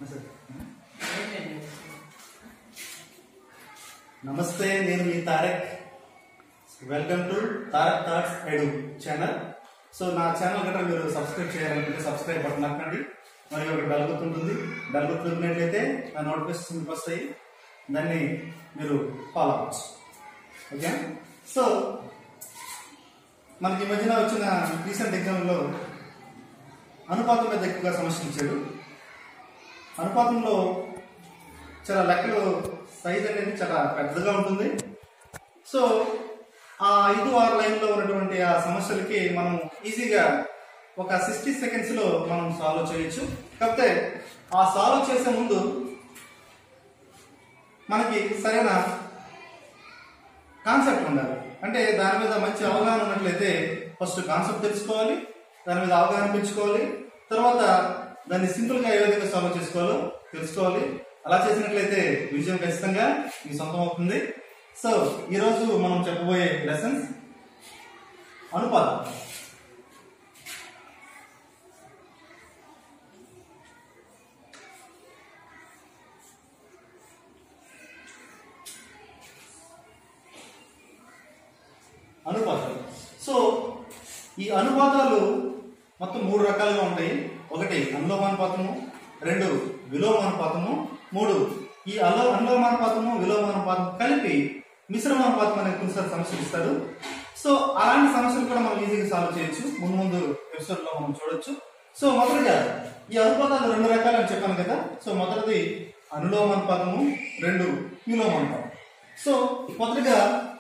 నమస్తే నేను మీ Tarak welcome to Tarak thoughts ఎడు ఛానల్ సో నా ఛానల్ గట్రా మీరు సబ్స్క్రైబ్ చేయాలనుకుంటే సబ్స్క్రైబ్ బటన్ నొక్కండి మరియు ఒకటి బెల్ గుర్తు ఉంటుంది బెల్ గుర్తు నొక్కినట్లయితే నా నోటిఫికేషన్ మీకు వస్తాయి దాన్ని మీరు ఫాలో అవ్వచ్చు ఓకే సో మనకి ఈ మధ్యన వచ్చిన రీసెంట్ ఎగ్జామ్లో అనుపాతం మీద ఎక్కువగా సమస్య ఇచ్చాడు అనుపాతంలో చాలా లెక్కలు సైజ్ అనేది చాలా పెద్దగా ఉంటుంది సో ఆ ఐదు ఆరు లైన్లో ఉన్నటువంటి ఆ సమస్యలకి మనం ఈజీగా ఒక సిక్స్టీ సెకండ్స్ లో మనం సాల్వ్ చేయొచ్చు కాకపోతే ఆ సాల్వ్ చేసే ముందు మనకి సరైన కాన్సెప్ట్ ఉండాలి అంటే దాని మీద మంచి అవగాహన ఉన్నట్లయితే ఫస్ట్ కాన్సెప్ట్ తెలుసుకోవాలి దాని మీద అవగాహన పెంచుకోవాలి తర్వాత దాన్ని సింపుల్ గా ఏ విధంగా సాల్వ్ చేసుకోవాలో తెలుసుకోవాలి అలా చేసినట్లయితే విజయం ఖచ్చితంగా మీ సొంతం అవుతుంది సో ఈ రోజు మనం చెప్పబోయే లెసన్స్ అనుపాతం అనుపాతాలు సో ఈ అనుపాతాలు మొత్తం మూడు రకాలుగా ఉంటాయి ఒకటి అనులోమానుపాతము రెండు విలోమానుపాతము మూడు ఈ అలో అనులోమానుపాతము విలోమానుపాతం కలిపి మిశ్రమానుపాతం అనే కొన్నిసార్లు సమస్యలు ఇస్తాడు సో అలాంటి సమస్యలు కూడా మనం ఈజీగా సాల్వ్ చేయొచ్చు ముందు ముందు ఎపిసోడ్ లో మనం చూడొచ్చు సో మొదటిగా ఈ అనుపాతాలు రెండు రకాలు అని చెప్పాను కదా సో మొదటిది అనులోమానుపాతము రెండు విలోమానుపాతం సో మొదటిగా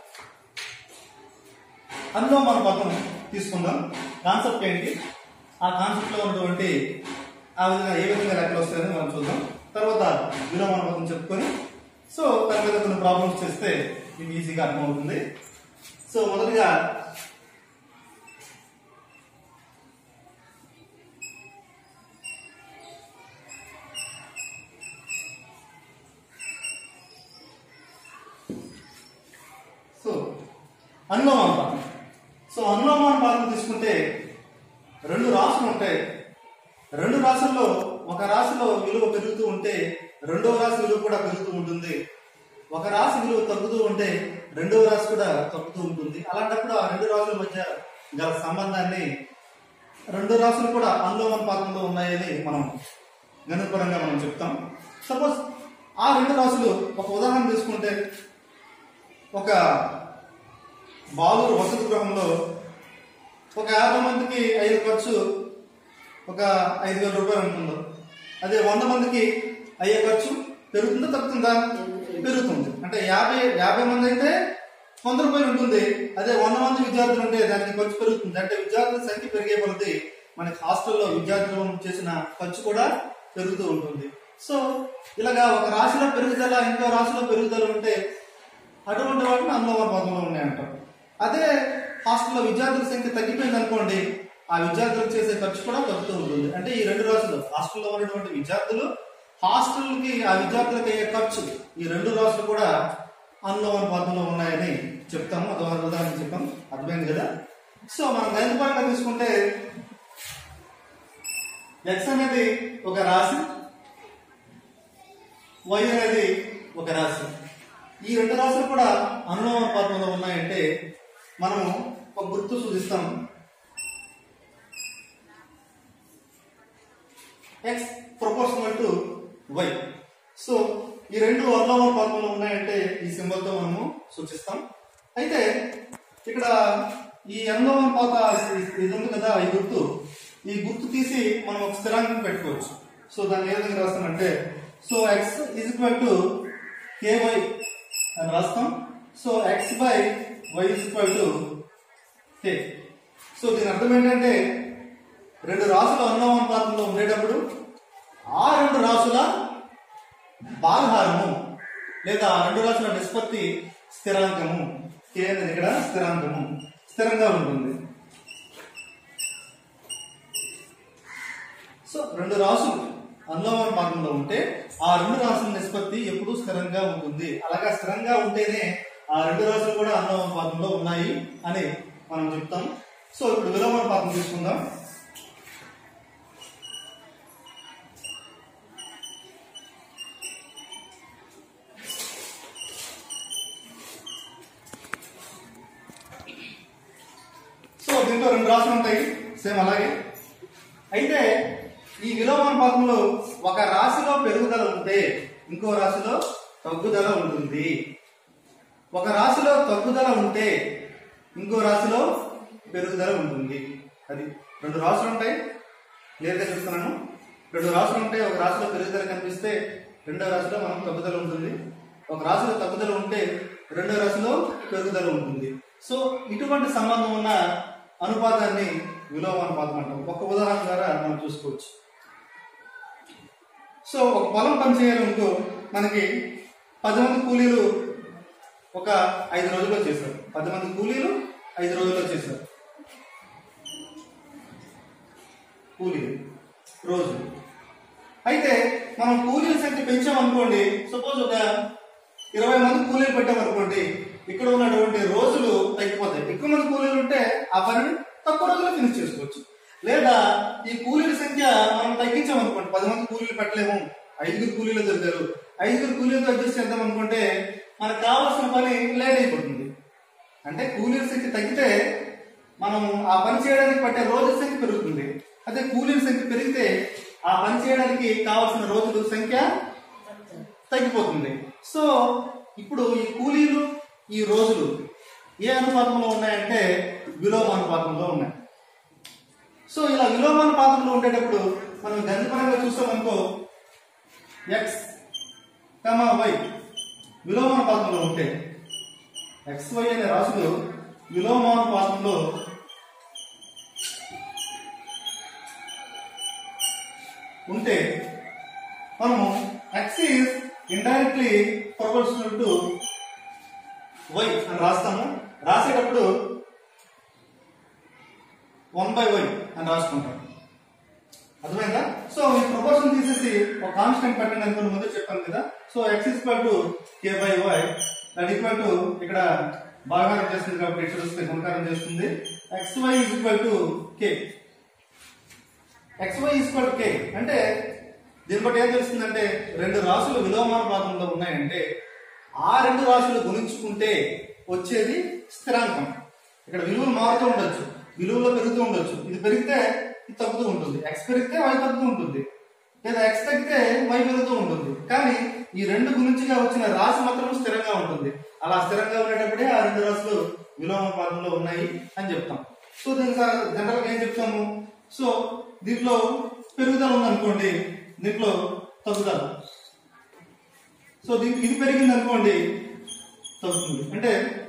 అందులో మన పదం తీసుకుందాం కాన్సెప్ట్ ఏంటి ఆ కాన్సెప్ట్ లో ఉన్నటువంటి ఆ విధంగా ఏ విధంగా లెక్కలు వస్తాయని మనం చూద్దాం తర్వాత విలోమాన పదం చెప్పుకొని సో దాని మీద కొన్ని ప్రాబ్లమ్స్ చేస్తే మీకు ఈజీగా అర్థమవుతుంది సో మొదటిగా సో అనులోమానుపాతం సో అనులోమానుపాతం తీసుకుంటే రెండు రాశులు ఉంటాయి రెండు రాశుల్లో ఒక రాశిలో విలువ పెరుగుతూ ఉంటే రెండవ రాశి విలువ కూడా పెరుగుతూ ఉంటుంది ఒక రాశి విలువ తగ్గుతూ ఉంటే రెండవ రాశి కూడా తగ్గుతూ ఉంటుంది అలాంటప్పుడు ఆ రెండు రాశుల మధ్య గల సంబంధాన్ని రెండు రాశులు కూడా అనులోమానుపాతంలో ఉన్నాయని మనం గణపరంగా మనం చెప్తాం సపోజ్ ఆ రెండు రాశులు ఒక ఉదాహరణ తీసుకుంటే ఒక బాలూరు వసతి గృహంలో ఒక యాభై మందికి ఐదు ఖర్చు ఒక ఐదు వేల రూపాయలు ఉంటుందో అదే వంద మందికి అయ్యే ఖర్చు పెరుగుతుందా తగ్గుతుందా పెరుగుతుంది అంటే యాభై యాభై మంది అయితే వంద రూపాయలు ఉంటుంది అదే వంద మంది విద్యార్థులు ఉంటే దానికి ఖర్చు పెరుగుతుంది అంటే విద్యార్థుల సంఖ్య పెరిగే కొలది మనకి హాస్టల్లో విద్యార్థులు చేసిన ఖర్చు కూడా పెరుగుతూ ఉంటుంది సో ఇలాగా ఒక రాశిలో పెరుగుదల ఇంకో రాశిలో పెరుగుదల ఉంటే అటువంటి వాటిని అందులో పదంలో ఉన్నాయంటారు అదే హాస్టల్లో విద్యార్థుల సంఖ్య తగ్గిపోయింది అనుకోండి ఆ విద్యార్థులకు చేసే ఖర్చు కూడా తగ్గుతూ ఉంటుంది అంటే ఈ రెండు రాసులు హాస్టల్లో ఉన్నటువంటి విద్యార్థులు హాస్టల్కి ఆ విద్యార్థులకు అయ్యే ఖర్చు ఈ రెండు రాసులు కూడా అనులోమన పదంలో ఉన్నాయని చెప్తాము అది ఒక ఉదాహరణ చెప్తాం అర్థమైంది కదా సో మనం గణిత పరంగా తీసుకుంటే ఎక్స్ అనేది ఒక రాశి వై అనేది ఒక రాశి ఈ రెండు రాశులు కూడా అనులోమానుపాతంలో ఉన్నాయంటే మనము ఒక గుర్తు సూచిస్తాం x proportional to y so ఈ రెండు అనులోమానుపాతంలో ఉన్నాయంటే ఈ సింబల్ తో మనము సూచిస్తాం అయితే ఇక్కడ ఈ అనులోమానుపాత ఇది ఉంది కదా ఈ గుర్తు ఈ గుర్తు తీసి మనం ఒక స్థిరాంకం పెట్టుకోవచ్చు సో దాన్ని ఏ విధంగా రాస్తామంటే so x is equal to k y అని రాస్తాం so x by y is equal to k so దీని అర్థం ఏంటంటే రెండు రాసుల అనులోమానుపాతంలో ఉండేటప్పుడు ఆ రెండు రాసుల భాగహారము లేదా ఆ రెండు రాసుల నిష్పత్తి స్థిరాంకము కే అనేది ఇక్కడ స్థిరాంకము స్థిరంగా ఉంటుంది సో రెండు రాసులు అనులోమానుపాతంలో ఉంటే ఆ రెండు రాసుల నిష్పత్తి ఎప్పుడూ స్థిరంగా ఉంటుంది అలాగా స్థిరంగా ఉంటేనే ఆ రెండు రాసులు కూడా అనులోమానుపాతంలో ఉన్నాయి అని మనం చెప్తాం సో ఇప్పుడు విలోమానుపాతం తీసుకుందాం దీంట్లో రెండు రాసులు ఉంటాయి సేమ్ అలాగే అయితే ఈ విలోమానుపాతంలో ఒక రాశిలో పెరుగుదల ఉంటే ఇంకో రాశిలో తగ్గుదల ఉంటుంది ఒక రాశిలో తగ్గుదల ఉంటే ఇంకో రాశిలో పెరుగుదల ఉంటుంది అది రెండు రాశులు ఉంటాయి క్లియర్గా చెప్తున్నాను రెండు రాశులు ఉంటాయి ఒక రాశిలో పెరుగుదల కనిపిస్తే రెండో రాశిలో మనం తగ్గుదల ఉంటుంది ఒక రాశిలో తగ్గుదల ఉంటే రెండో రాశిలో పెరుగుదల ఉంటుంది సో ఇటువంటి సంబంధం ఉన్న అనుపాతాన్ని విలోమ అనుపాతం అంటాం ఒక ఉదాహరణ ద్వారా మనం చూసుకోవచ్చు సో ఒక పొలం పని చేయాలనుకో మనకి పది మంది కూలీలు ఒక ఐదు రోజుల్లో చేశారు పది మంది కూలీలు ఐదు రోజుల్లో చేశారు కూలీలు రోజు అయితే మనం కూలీల సంఖ్య పెంచామనుకోండి సపోజ్ ఒక ఇరవై మంది కూలీలు పెట్టామనుకోండి ఇక్కడ ఉన్నటువంటి రోజులు తగ్గిపోతాయి ఎక్కువ మంది కూలీలు ఉంటే ఆ పనిని తక్కువ రోజుల్లో ఫినిష్ చేసుకోవచ్చు లేదా ఈ కూలీల సంఖ్య మనం తగ్గించామనుకోండి పది మంది కూలీలు పెట్టలేము ఐదుగురు కూలీలు దొరికారు ఐదుగురు కూలీలతో అడ్జస్ట్ చేద్దాం అనుకుంటే మనకు కావాల్సిన పని లేట్ అయిపోతుంది అంటే కూలీల సంఖ్య తగ్గితే మనం ఆ పని చేయడానికి పట్టే రోజుల సంఖ్య పెరుగుతుంది అదే కూలీల సంఖ్య పెరిగితే ఆ పని చేయడానికి కావాల్సిన రోజుల సంఖ్య తగ్గిపోతుంది సో ఇప్పుడు ఈ కూలీలు ఈ రోజులు ఏ అనుపాతంలో ఉన్నాయంటే విలోమ అనుపాతంలో ఉన్నాయి సో ఇలా విలోమానుపాతంలో ఉండేటప్పుడు మనం గణితపరంగా చూస్తామనుకో ఎక్స్ కమా వై విలోమానుపాతంలో ఉంటే ఎక్స్ వై అనే రాశులు విలోమానుపాతంలో ఉంటే మనము x is indirectly proportional to y అని రాస్తాము రాసేటప్పుడు వన్ బై వై అని రాసుకుంటాం అర్థమైందా సో ఈ ప్రపోర్షన్ తీసేసి ఒక కాన్స్టెంట్ పెట్టండి అనుకుని ముందు చెప్పాను కదా so x equal to k by y that equal to ఇక్కడ భాగారం చేస్తుంది కాబట్టి ఇక్కడ వస్తే గుణకారం చేస్తుంది x y equal to k x y equal to k అంటే దీన్ని బట్టి ఏం తెలుస్తుందంటే రెండు రాశులు విలోమానుపాతంలో ఉన్నాయంటే ఆ రెండు రాశులు గుణించుకుంటే వచ్చేది స్థిరాంకం ఇక్కడ విలువలు మారుతూ ఉండొచ్చు విలువలో పెరుగుతూ ఉండొచ్చు ఇది పెరిగితే ఇది తగ్గుతూ ఉంటుంది ఎక్స్ పెరిగితే వై తగ్గుతూ ఉంటుంది లేదా ఎక్స్ తగ్గితే వై పెరుగుతూ ఉంటుంది కానీ ఈ రెండు గుణించిగా వచ్చిన రాశి మాత్రం స్థిరంగా ఉంటుంది అలా స్థిరంగా ఉండేటప్పుడే ఆ రెండు రాశులు విలోమానుపాతంలో ఉన్నాయి అని చెప్తాం సో దీనికి జనరల్ గా ఏం చెప్తాము సో దీంట్లో పెరుగుదల ఉందనుకోండి దీంట్లో తగ్గుదల సో దీనికి ఇది పెరిగింది అనుకోండి తగ్గుతుంది అంటే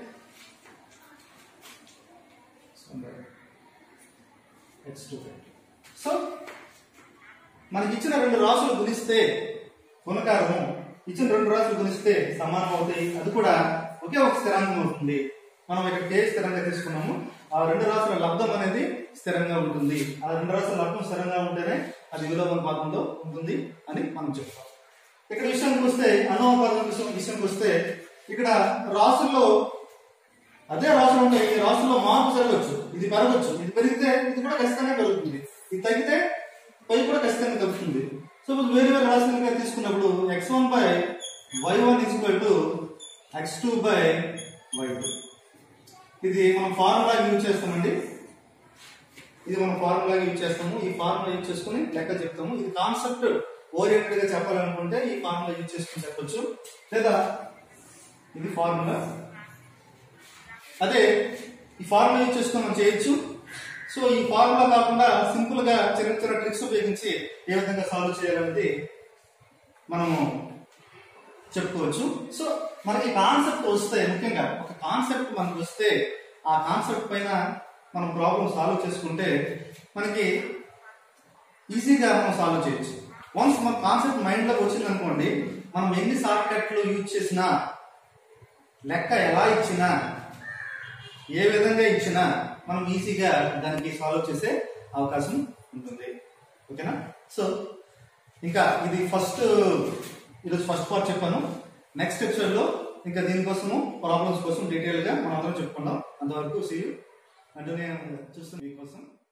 సో మనకి ఇచ్చిన రెండు రాసులు గుణిస్తే గుణకారము ఇచ్చిన రెండు రాసులు గుణిస్తే సమానం అవుతాయి అది కూడా ఒకే ఒక స్థిరాంకం అవుతుంది మనం ఇక్కడ కే స్థిరంగా తీసుకున్నాము ఆ రెండు రాసుల లబ్ధం అనేది స్థిరంగా ఉంటుంది ఆ రెండు రాసుల లబ్ధం స్థిరంగా ఉంటేనే అది విలోమ పాదంలో ఉంటుంది అని మనం చెప్తాం ఇక్కడ విషయానికి వస్తే అనుపాతం విషయం విషయానికి వస్తే ఇక్కడ రాసుల్లో అదే రాసులు ఉంటాయి ఈ రాసుల్లో మార్పు జరగవచ్చు ఇది పెరగచ్చు ఇది పెరిగితే ఇది కూడా ఖచ్చితంగా పెరుగుతుంది ఇది తగ్గితే పై కూడా ఖచ్చితంగా తగ్గుతుంది సో ఇప్పుడు వేరే వేరే రాశులుగా తీసుకున్నప్పుడు x one by y one equal to x two by y two ఇది మనం ఫార్ములా యూజ్ చేస్తామండి ఇది మనం ఫార్ములా యూజ్ చేస్తాము ఈ ఫార్ములా యూజ్ చేసుకుని లెక్క చెప్తాము ఇది కాన్సెప్ట్ ఓరియంటెడ్ గా చెప్పాలనుకుంటే ఈ ఫార్ములా యూజ్ చేసుకుని చెప్పొచ్చు లేదా ఇది ఫార్ములా అదే ఈ ఫార్ములా యూజ్ చేసుకుని మనం చేయొచ్చు సో ఈ ఫార్ములా కాకుండా సింపుల్ గా చిన్న చిన్న ట్రిక్స్ ఉపయోగించి ఏ విధంగా సాల్వ్ చేయాలనేది మనము చెప్పుకోవచ్చు సో మనకి కాన్సెప్ట్ వస్తే ముఖ్యంగా ఒక కాన్సెప్ట్ మనకు వస్తే ఆ కాన్సెప్ట్ పైన మనం ప్రాబ్లం సాల్వ్ చేసుకుంటే మనకి ఈజీగా మనం సాల్వ్ చేయొచ్చు వన్స్ మన కాన్సెప్ట్ మైండ్ లోకి వచ్చింది అనుకోండి మనం ఎన్ని షార్ట్ కట్లు యూజ్ చేసినా లెక్క ఎలా ఇచ్చినా ఏ విధంగా ఇచ్చినా మనం ఈజీగా దానికి సాల్వ్ చేసే అవకాశం ఉంటుంది ఓకేనా సో ఇంకా ఇది ఫస్ట్ ఈరోజు ఫస్ట్ పార్ట్ చెప్పాను నెక్స్ట్ ఎపిసోడ్ లో ఇంకా దీనికోసము ప్రాబ్లమ్స్ కోసం డీటెయిల్ గా మనం అందరం చెప్పుకుందాం అంతవరకు సీ అంటే నేను చూస్తాను మీకోసం